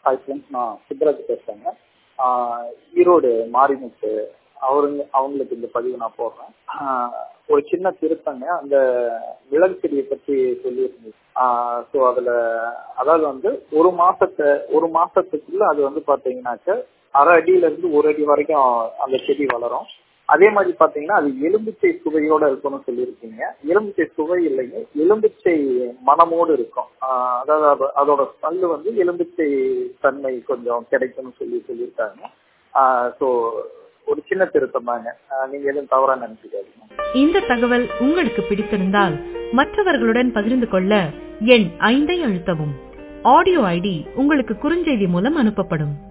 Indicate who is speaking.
Speaker 1: hi friends நான் சித்ராஜ் பேசுறேங்க ஆஹ் ஈரோடு மாரிமுத்து அவருங்க அவங்களுக்கு இந்த பதிவு நான் போடுறேன் ஆஹ் ஒரு சின்ன திருத்தங்க அந்த மிளகு செடியை பற்றி சொல்லியிருந்தது ஸோ அதுல அதாவது வந்து ஒரு மாசத்தை ஒரு மாசத்துக்குள்ள அது வந்து பாத்தீங்கன்னாக்க அரை அடியில இருந்து ஒரு அடி வரைக்கும் அந்த செடி வளரும் அதே மாதிரி பாத்தீங்கன்னா அது எலும்பிச்சை சுவையோட இருக்கணும்னு சொல்லியிருக்கீங்க எலும்பிச்சை சுவை இல்லைங்க எலும்பிச்சை மனமோடு இருக்கும் ஆஹ் அதாவது அது- அதோட ஸ்மெல்லு வந்து எலும்பிச்சை தன்மை கொஞ்சம் கிடைக்கும்னு சொல்லி சொல்லியிருக்காங்க ஸோ ஒரு சின்ன திருத்தம் தாங்க ஆஹ் நீங்க எதுவும் தவறா நினைச்சுக்காதீங்க
Speaker 2: இந்த தகவல் உங்களுக்கு பிடித்திருந்தால் மற்றவர்களுடன் பகிர்ந்து கொள்ள எண் ஐந்தை அழுத்தவும் ஆடியோ ஐடி உங்களுக்கு குறுஞ்செய்தி மூலம் அனுப்பப்படும்